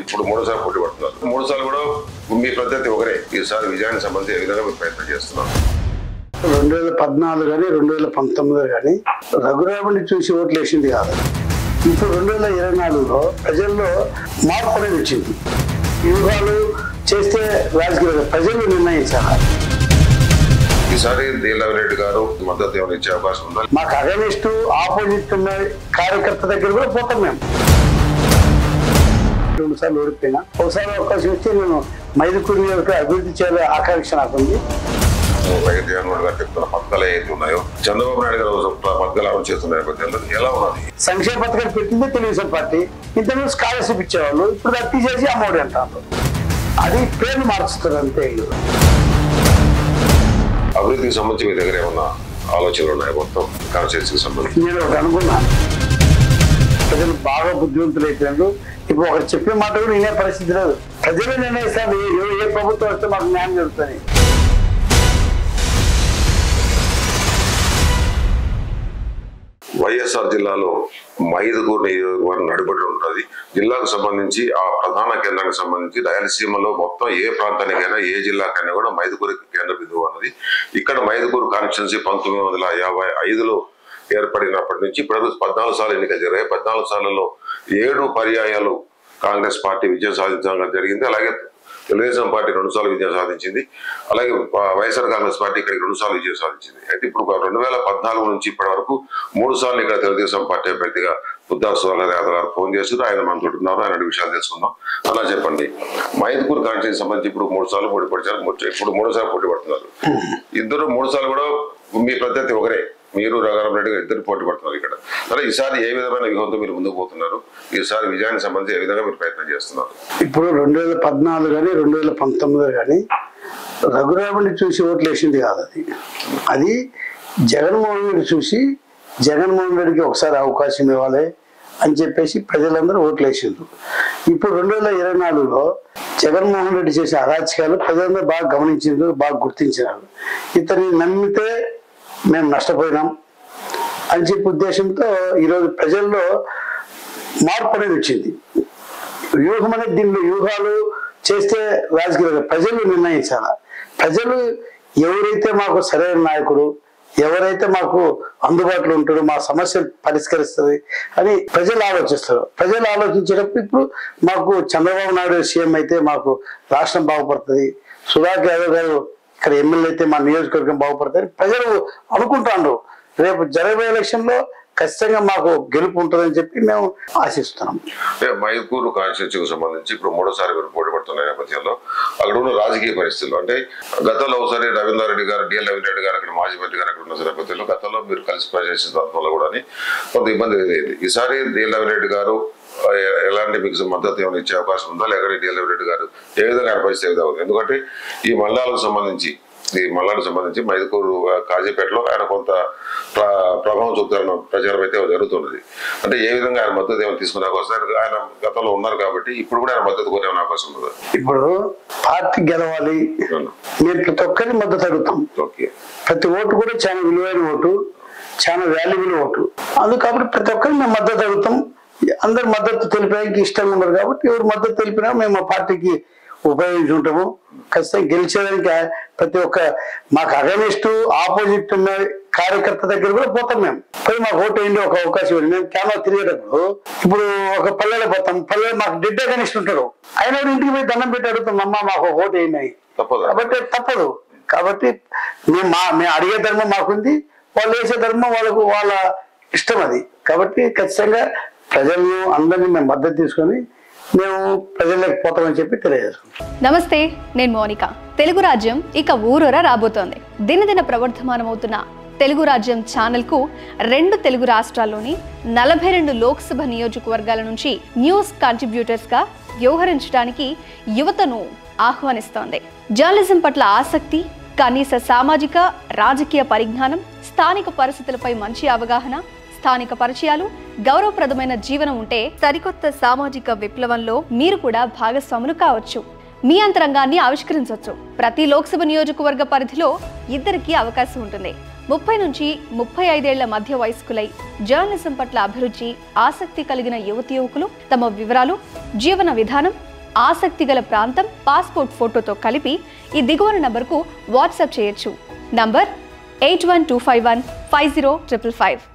ఇప్పుడు మూడోసారి పోటీ పడుతున్నారు మూడు సార్లు కూడా మీ ప్రత్యర్థి ఒకరే ఈసారి విజయానికి సంబంధించి ఏ విధంగా మీరు ప్రయత్నం చేస్తున్నారు రెండు వేల పద్నాలుగు కానీ రెండు వేల పంతొమ్మిది కానీ రఘురాముని చూసి ఓట్లు వేసింది కాదు ఇప్పుడు రెండు వేల ఇరవై నాలుగులో ప్రజల్లో మార్పు అనేది వచ్చింది వ్యూహాలు చేస్తే రాజకీయ ప్రజలు నిర్ణయించాలి ఈసారి దీలవి రెడ్డి గారు మద్దతు ఏమైనా ఇచ్చే అవకాశం ఉందా మాకు అగనిస్ట్ ఆపోజిట్ ఉన్న కార్యకర్త దగ్గర కూడా పోతాం మేము రెండు సార్లు ఓడిపోయినా ఒకసారి అవకాశం ఇస్తే నేను మైదుకూరు యొక్క అభివృద్ధి చేయాలి ఆకాంక్ష నాకుంది వైఎస్ జగన్మోహన్ గారు చెప్తున్న పథకాలు ఏదైతే ఉన్నాయో చంద్రబాబు నాయుడు గారు పథకాలు అమలు చేస్తున్న నేపథ్యంలో ఎలా ఉన్నది సంక్షేమ పథకాలు పెట్టిందే తెలుగుదేశం పార్టీ ఇంతకుముందు స్కాలర్షిప్ ఇచ్చేవాళ్ళు ఇప్పుడు అది తీసేసి అమ్మఒడి అంటారు అది పేర్లు మార్చుతారు అంతే వీళ్ళు. అభివృద్ధికి సంబంధించి మీ దగ్గర ఏమన్నా ఆలోచనలు ఉన్నాయి మొత్తం కాన్స్టిట్యూన్సీకి సంబంధించి నేను ఒకటి అనుకున్నాను ప్రజలు బాగా బుద్ధివంతులు అయిపోయారు ఇప్పుడు ఒకరు చెప్పే మాట కూడా వినే పరిస్థితి లేదు ప్రజలు నిర్ణయిస్తారు ఏ- ఏ- ఏ ప్రభుత్వం వస్తే మాకు న్యాయం జరుగుతుంది వైఎస్ఆర్ జిల్లాలో మైదుకూరు నియోజకవర్గం నడిబడి ఉంటుంది జిల్లాకు సంబంధించి ఆ ప్రధాన కేంద్రానికి సంబంధించి రాయలసీమలో మొత్తం ఏ ప్రాంతానికైనా ఏ జిల్లాకైనా కూడా మైదుకూరు కేంద్ర బిందువు అన్నది ఇక్కడ మైదుకూరు కాన్స్టిట్యున్సీ పంతొమ్మిది వందల యాభై ఐదులో ఏర్పడినప్పటి నుంచి ఇప్పుడు పద్నాలుగు సార్లు ఎన్నికలు జరిగాయి పద్నాలుగు సార్లలో ఏడు పర్యాయాలు కాంగ్రెస్ పార్టీ విజయం సాధించడం జరిగింది అలాగే తెలుగుదేశం పార్టీ రెండు సార్లు విజయం సాధించింది అలాగే ప- వైఎస్ఆర్ కాంగ్రెస్ పార్టీ ఇక్కడికి రెండు సార్లు విజయం సాధించింది అయితే ఇప్పుడు రెండు వేల పద్నాలుగు నుంచి ఇప్పటి వరకు మూడు సార్లు ఇక్కడ తెలుగుదేశం పార్టీ అభ్యర్థిగా బుద్ధా సుధాకర్ యాదవ్ గారు ఫోన్ చేసి ఆయన మనతో ఉన్నారు ఆయన అడిగి విషయాలు తెలుసుకుందాం అలా చెప్పండి మైదుకూరు కాన్స్టిట్యూన్సీ సంబంధించి ఇప్పుడు మూడు సార్లు పోటీ పడిచారు మూడు- ఇప్పుడు మూడోసారి పోటీ పడుతున్నారు ఇద్దరు మూడు సార్లు కూడా మీ ప్రత్యర్థి ఒకరే మీరు రఘురామ రెడ్డి గారు ఇద్దరు పోటీ పడుతున్నారు ఇక్కడ సరే ఈసారి ఏ విధమైన వ్యూహంతో మీరు ముందుకు పోతున్నారు ఈసారి విజయానికి సంబంధించి ఏ విధంగా మీరు ప్రయత్నం చేస్తున్నారు ఇప్పుడు రెండు వేల పద్నాలుగు కానీ రెండు వేల పంతొమ్మిది కానీ రఘురాముని చూసి ఓట్లు వేసింది కాదు అది అది జగన్మోహన్ రెడ్డి చూసి జగన్మోహన్ రెడ్డికి ఒకసారి అవకాశం ఇవ్వాలి అని చెప్పేసి ప్రజలందరూ ఓట్లు వేసిండ్రు ఇప్పుడు రెండు వేల ఇరవై నాలుగులో జగన్మోహన్ రెడ్డి చేసే అరాచకాలు ప్రజలందరూ బాగా గమనించారు బాగా గుర్తించినారు ఇతన్ని నమ్మితే మేము నష్టపోయినాం అని చెప్పే ఉద్దేశంతో ఈరోజు ప్రజల్లో మార్పు అనేది వచ్చింది వ్యూహం అనేది దీనిలో వ్యూహాలు చేస్తే రాజకీయ ప్రజలు నిర్ణయించాల ప్రజలు ఎవరైతే మాకు సరైన నాయకుడు ఎవరైతే మాకు అందుబాటులో ఉంటాడో మా సమస్యలు పరిష్కరిస్తుంది అని ప్రజలు ఆలోచిస్తారు ప్రజలు ఆలోచించేటప్పుడు ఇప్పుడు మాకు చంద్రబాబు నాయుడు సీఎం అయితే మాకు రాష్ట్రం బాగుపడుతుంది సుధాకర్ యాదవ్ గారు ఇక్కడ ఎమ్మెల్యే అయితే మా నియోజకవర్గం బాగుపడుతుంది ప్రజలు అనుకుంటాండ్రు రేపు జరగబోయే ఎలక్షన్ లో ఖచ్చితంగా మాకు గెలుపు ఉంటుందని చెప్పి మేము ఆశిస్తున్నాం అంటే మైకూరు కాన్స్టిట్యూన్సీకి సంబంధించి ఇప్పుడు మూడోసారి మీరు పోటీ పడుతున్న నేపథ్యంలో అక్కడ ఉన్న రాజకీయ పరిస్థితులు అంటే గతంలో ఒకసారి రవీందర్ రెడ్డి గారు డిఎల్ రవీంద్ర రెడ్డి గారు అక్కడ మాజీ మంత్రి గారు అక్కడ ఉన్న నేపథ్యంలో గతంలో మీరు కలిసి పనిచేసిన సందర్భంలో కూడా కొంత ఇబ్బంది ఎదురైంది ఈసారి డిఎల్ రెడ్డి గారు ఆ, ఎ- ఎలాంటి మీకు మద్దతు ఏమైనా ఇచ్చే అవకాశం ఉందా లేకపోతే డిఎల్ రెడ్డి గారు ఏ విధంగా ఆయన పరిస్థితి ఏ విధంగా ఉంది ఎందుకంటే ఈ మల్లాలకు సంబంధించి ఈ మల్లాలకు సంబంధించి మైదుకూరు ఆ, కాజీపేటలో ఆయన కొంత ప్ర- ప్రభావం చూపుతారన్న ప్రచారం అయితే జరుగుతున్నది అంటే ఏ విధంగా ఆయన మద్దతు ఏమైనా తీసుకునే అవకాశం ఆయన గతంలో ఉన్నారు కాబట్టి ఇప్పుడు కూడా ఆయన మద్దతు కోరే అవకాశం ఉంది ఇప్పుడు పార్టీ గెలవాలి మీరు ప్రతి ఒక్కరిని మద్దతు అడుగుతాం ఓకే ప్రతి ఓటు కూడా చాలా విలువైన ఓటు చాలా వాల్యుబుల్ ఓటు అందుకు కాబట్టి ప్రతి ఒక్కరిని మేము మద్దతు అడుగుతాం అందరు మద్దతు తెలిపడానికి ఇష్టంగా ఉన్నారు కాబట్టి ఎవరు మద్దతు తెలిపినా మేము మా పార్టీకి ఉపయోగించుంటాము ఖచ్చితంగా గెలిచేదానికి ప్రతి ఒక్క మాకు అగనిస్ట్ ఆపోజిట్ ఉన్న కార్యకర్త దగ్గర కూడా పోతాం మేము పోయి మాకు ఓటు వేయండి ఒక అవకాశం ఇవ్వండి మేము కెమెరా తిరిగేటప్పుడు ఇప్పుడు ఒక పల్లెలో పోతాం పల్లెలో మాకు డెడ్ అగనిస్ట్ ఉంటారు అయినా కూడా ఇంటికి పోయి దండం పెట్టి అడుగుతాం అమ్మ మాకు ఒక ఓటు వేయండి అని. తప్పదా కాబట్టి తప్పదు కాబట్టి మేము మా మేము అడిగే ధర్మం మాకుంది వాళ్ళు వేసే ధర్మం వాళ్ళకు వాళ్ళ ఇష్టం అది కాబట్టి ఖచ్చితంగా ప్రజలను అందరినీ మేము మద్దతు తీసుకొని మేము ప్రజల్లోకి పోతామని చెప్పి తెలియజేసుకుంటాం నమస్తే నేను మోనిక తెలుగు రాజ్యం ఇక ఊరూరా రాబోతోంది దినదిన ప్రవర్ధమానమవుతున్న తెలుగు రాజ్యం ఛానల్కు రెండు తెలుగు రాష్ట్రాల్లోని నలభై రెండు లోక్సభ నియోజకవర్గాల నుంచి న్యూస్ కాంట్రిబ్యూటర్స్గా వ్యవహరించడానికి యువతను ఆహ్వానిస్తోంది జర్నలిజం పట్ల ఆసక్తి కనీస సామాజిక రాజకీయ పరిజ్ఞానం స్థానిక పరిస్థితులపై మంచి అవగాహన స్థానిక పరిచయాలు గౌరవప్రదమైన జీవనం ఉంటే సరికొత్త సామాజిక విప్లవంలో మీరు కూడా భాగస్వాములు కావచ్చు మీ అంతరంగాన్ని ఆవిష్కరించవచ్చు ప్రతి లోక్సభ నియోజకవర్గ పరిధిలో ఇద్దరికి అవకాశం ఉంటుంది ముప్పై నుంచి ముప్పై ఐదేళ్ల మధ్య వయస్కులై జర్నలిజం పట్ల అభిరుచి ఆసక్తి కలిగిన యువతి యువకులు తమ వివరాలు జీవన విధానం ఆసక్తి గల ప్రాంతం పాస్పోర్ట్ ఫోటోతో కలిపి ఈ దిగువన నంబర్కు వాట్సాప్ చేయొచ్చు number eight one two five one five zero triple five